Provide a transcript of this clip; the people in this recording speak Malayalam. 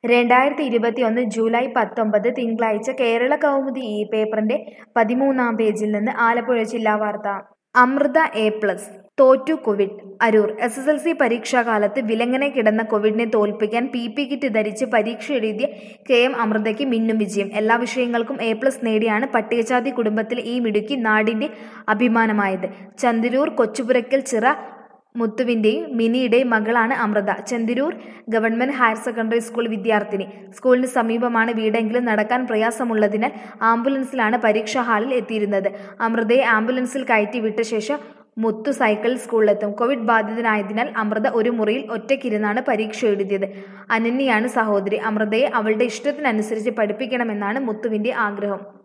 രണ്ടായിരത്തി ഇരുപത്തിയൊന്ന് ജൂലൈ പത്തൊമ്പത് തിങ്കളാഴ്ച കേരള കൗമുദി ഈ പേപ്പറിന്റെ പതിമൂന്നാം പേജിൽ നിന്ന് ആലപ്പുഴ ജില്ലാ വാർത്ത അമൃത എ പ്ലസ് തോറ്റു covid Aroor S S L C പരീക്ഷാകാലത്ത് വിലങ്ങനെ കിടന്ന കോവിഡിനെ തോൽപ്പിക്കാൻ പി പി കിറ്റ് ധരിച്ച് പരീക്ഷ എഴുതിയ കെ എം അമൃതയ്ക്ക് മിന്നും വിജയം എല്ലാ വിഷയങ്ങൾക്കും എ പ്ലസ് നേടിയാണ് പട്ടികജാതി കുടുംബത്തിലെ ഈ മിടുക്കി നാടിന്റെ അഭിമാനമായത് ചന്ദിരൂർ കൊച്ചുപുരയ്ക്കൽ ചിറ മുത്തുവിന്റെയും മിനിയുടെയും മകളാണ് Amritha Chenthiroor government higher secondary school വിദ്യാർത്ഥിനി സ്കൂളിന് സമീപമാണ് വീടെങ്കിലും നടക്കാൻ പ്രയാസമുള്ളതിനാൽ ആംബുലൻസിലാണ് പരീക്ഷാ ഹാളിൽ എത്തിയിരുന്നത് അമൃതയെ ആംബുലൻസിൽ കയറ്റി വിട്ട ശേഷം മുത്തു സൈക്കിളിൽ സ്കൂളിലെത്തും കോവിഡ് ബാധിതനായതിനാൽ അമൃത ഒരു മുറിയിൽ ഒറ്റയ്ക്കിരുന്നാണ് പരീക്ഷ എഴുതിയത് അനന്യയാണ് സഹോദരി അമൃതയെ അവളുടെ ഇഷ്ടത്തിനനുസരിച്ച് പഠിപ്പിക്കണമെന്നാണ് മുത്തുവിന്റെ ആഗ്രഹം